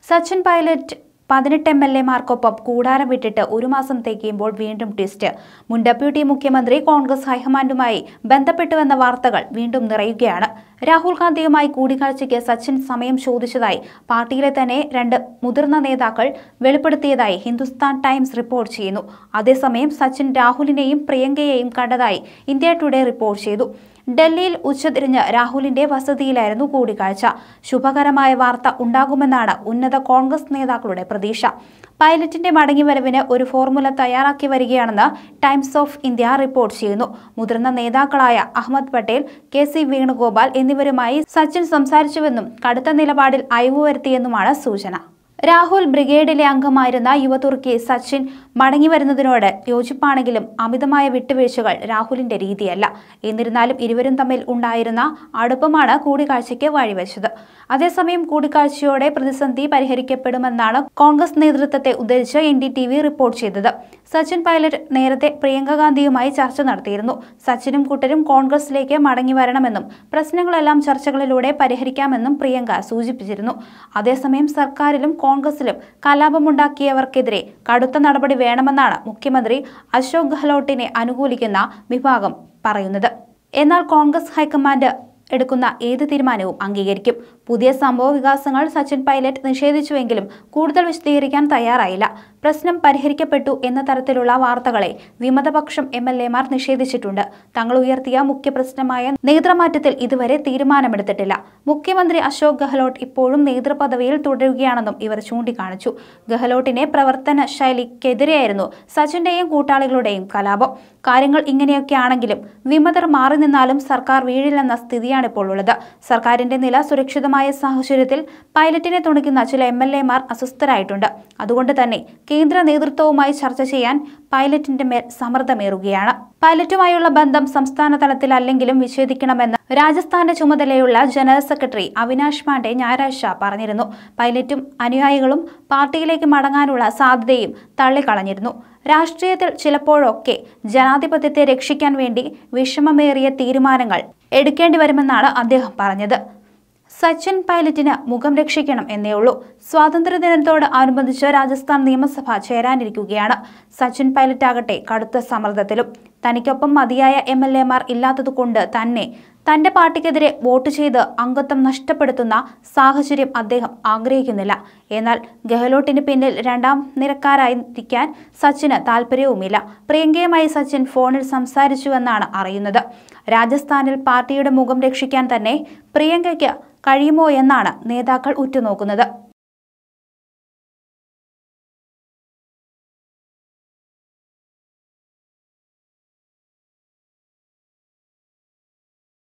Sachin pilot പതിനെട്ട് M L എമാർക്കൊപ്പം കൂടാരം വിട്ടിട്ട് ഒരു മാസം തികയുമ്പോൾ വീണ്ടും ട്വിസ്റ്റ് മുൻ ഡെപ്യൂട്ടി മുഖ്യമന്ത്രി കോൺഗ്രസ് ഹൈക്കമാൻഡുമായി ബന്ധപ്പെട്ടുവെന്ന വാർത്തകൾ വീണ്ടും നിറയുകയാണ് രാഹുൽ ഗാന്ധിയുമായി കൂടിക്കാഴ്ചയ്ക്ക് സച്ചിൻ സമയം ചോദിച്ചതായി പാർട്ടിയിലെ തന്നെ രണ്ട് മുതിർന്ന നേതാക്കൾ വെളിപ്പെടുത്തിയതായി ഹിന്ദുസ്ഥാൻ ടൈംസ് റിപ്പോർട്ട് ചെയ്യുന്നു അതേസമയം സച്ചിൻ രാഹുലിനെയും പ്രിയങ്കയെയും കണ്ടതായി ഇന്ത്യ ടുഡേ റിപ്പോർട്ട് ചെയ്തു ഡൽഹിയിൽ ഉച്ചതിരിഞ്ഞ് രാഹുലിന്റെ വസതിയിലായിരുന്നു കൂടിക്കാഴ്ച ശുഭകരമായ വാർത്ത ഉണ്ടാകുമെന്നാണ് ഉന്നത കോൺഗ്രസ് നേതാക്കളുടെ പ്രതീക്ഷ പൈലറ്റിന്റെ മടങ്ങിവരവിന് ഒരു ഫോർമുല തയ്യാറാക്കി വരികയാണെന്ന് ടൈംസ് ഓഫ് ഇന്ത്യ റിപ്പോർട്ട് ചെയ്യുന്നു മുതിർന്ന നേതാക്കളായ അഹമ്മദ് പട്ടേൽ കെ സി വേണുഗോപാൽ എന്നിവരുമായി സച്ചിൻ സംസാരിച്ചുവെന്നും കടുത്ത നിലപാടിൽ അയവ് വരുത്തിയെന്നുമാണ് സൂചന രാഹുൽ ബ്രിഗേഡിലെ അംഗമായിരുന്ന യുവതുർക്കി സച്ചിൻ മടങ്ങിവരുന്നതിനോട് യോജിപ്പാണെങ്കിലും അമിതമായ വിട്ടുവീഴ്ചകൾ രാഹുലിന്റെ രീതിയല്ല എന്നിരുന്നാലും ഇരുവരും തമ്മിൽ ഉണ്ടായിരുന്ന അടുപ്പമാണ് കൂടിക്കാഴ്ചയ്ക്ക് വഴിവെച്ചത് അതേസമയം കൂടിക്കാഴ്ചയോടെ പ്രതിസന്ധി പരിഹരിക്കപ്പെടുമെന്നാണ് കോൺഗ്രസ് നേതൃത്വത്തെ ഉദ്ധരിച്ച് N D T V report ചെയ്തത് സച്ചിൻ പൈലറ്റ് നേരത്തെ പ്രിയങ്ക ഗാന്ധിയുമായി ചർച്ച നടത്തിയിരുന്നു സച്ചിനും കൂട്ടരും കോൺഗ്രസിലേക്ക് മടങ്ങി വരണമെന്നും പ്രശ്നങ്ങളെല്ലാം ചർച്ചകളിലൂടെ പരിഹരിക്കാമെന്നും പ്രിയങ്ക സൂചിപ്പിച്ചിരുന്നു അതേസമയം സർക്കാരിലും കോൺഗ്രസിലും കലാപമുണ്ടാക്കിയവർക്കെതിരെ കടുത്ത നടപടി വേണമെന്നാണ് മുഖ്യമന്ത്രി അശോക് ഗെഹ്ലോട്ടിനെ അനുകൂലിക്കുന്ന വിഭാഗം പറയുന്നത് എന്നാൽ കോൺഗ്രസ് ഹൈക്കമാൻഡ് എടുക്കുന്ന ഏത് തീരുമാനവും അംഗീകരിക്കും പുതിയ സംഭവ വികാസങ്ങൾ സച്ചിൻ പൈലറ്റ് നിഷേധിച്ചുവെങ്കിലും കൂടുതൽ വിശദീകരിക്കാൻ തയ്യാറായില്ല പ്രശ്നം പരിഹരിക്കപ്പെട്ടു എന്ന തരത്തിലുള്ള വാർത്തകളെ വിമതപക്ഷം എം എൽ എമാർ നിഷേധിച്ചിട്ടുണ്ട് തങ്ങൾ ഉയർത്തിയ മുഖ്യ പ്രശ്നമായ നേതൃമാറ്റത്തിൽ ഇതുവരെ തീരുമാനമെടുത്തിട്ടില്ല മുഖ്യമന്ത്രി അശോക് ഗെഹ്ലോട്ട് ഇപ്പോഴും നേതൃപദവിയിൽ തുടരുകയാണെന്നും ഇവർ ചൂണ്ടിക്കാണിച്ചു ഗെഹ്ലോട്ടിന്റെ പ്രവർത്തന ശൈലിക്കെതിരെയായിരുന്നു സച്ചിന്റെയും കൂട്ടാളികളുടെയും കലാപം കാര്യങ്ങൾ ഇങ്ങനെയൊക്കെയാണെങ്കിലും വിമതർ മാറി നിന്നാലും സർക്കാർ വീഴില്ലെന്ന സ്ഥിതിയാണ് ഇപ്പോൾ ഉള്ളത് സർക്കാരിന്റെ നില സുരക്ഷിതമായ സാഹചര്യത്തിൽ പൈലറ്റിനെ തുണയ്ക്കുന്ന ചില എം എൽ എമാർ അസ്വസ്ഥരായിട്ടുണ്ട് അതുകൊണ്ട് തന്നെ കേന്ദ്ര നേതൃത്വവുമായി ചർച്ച ചെയ്യാൻ പൈലറ്റിന്റെ മേൽ സമ്മർദ്ദമേറുകയാണ് പൈലറ്റുമായുള്ള ബന്ധം സംസ്ഥാന തലത്തിലല്ലെങ്കിലും വിച്ഛേദിക്കണമെന്ന് രാജസ്ഥാന്റെ ചുമതലയുള്ള ജനറൽ സെക്രട്ടറി അവിനാഷ് പാണ്ഡെ ഞായറാഴ്ച പറഞ്ഞിരുന്നു പൈലറ്റും അനുയായികളും പാർട്ടിയിലേക്ക് മടങ്ങാനുള്ള സാധ്യതയും തള്ളിക്കളഞ്ഞിരുന്നു രാഷ്ട്രീയത്തിൽ ചിലപ്പോഴൊക്കെ ജനാധിപത്യത്തെ രക്ഷിക്കാൻ വേണ്ടി വിഷമമേറിയ തീരുമാനങ്ങൾ എടുക്കേണ്ടി വരുമെന്നാണ് അദ്ദേഹം പറഞ്ഞത് സച്ചിൻ പൈലറ്റിന് മുഖം രക്ഷിക്കണം എന്നേ ഉള്ളൂ സ്വാതന്ത്ര്യദിനത്തോട് അനുബന്ധിച്ച് രാജസ്ഥാൻ നിയമസഭ ചേരാനിരിക്കുകയാണ് സച്ചിൻ പൈലറ്റ് ആകട്ടെ കടുത്ത സമ്മർദ്ദത്തിലും തനിക്കൊപ്പം മതിയായ എം എൽ എമാർ ഇല്ലാത്തതുകൊണ്ട് തന്നെ തന്റെ പാർട്ടിക്കെതിരെ വോട്ട് ചെയ്ത് അംഗത്വം നഷ്ടപ്പെടുത്തുന്ന സാഹചര്യം അദ്ദേഹം ആഗ്രഹിക്കുന്നില്ല എന്നാൽ ഗെഹ്ലോട്ടിന് പിന്നിൽ രണ്ടാം നിരക്കാരായിരിക്കാൻ സച്ചിന് താല്പര്യവുമില്ല പ്രിയങ്കയുമായി സച്ചിൻ ഫോണിൽ സംസാരിച്ചുവെന്നാണ് അറിയുന്നത് രാജസ്ഥാനിൽ പാർട്ടിയുടെ മുഖം രക്ഷിക്കാൻ തന്നെ പ്രിയങ്കയ്ക്ക് കഴിയുമോ എന്നാണ് നേതാക്കൾ ഉറ്റുനോക്കുന്നത്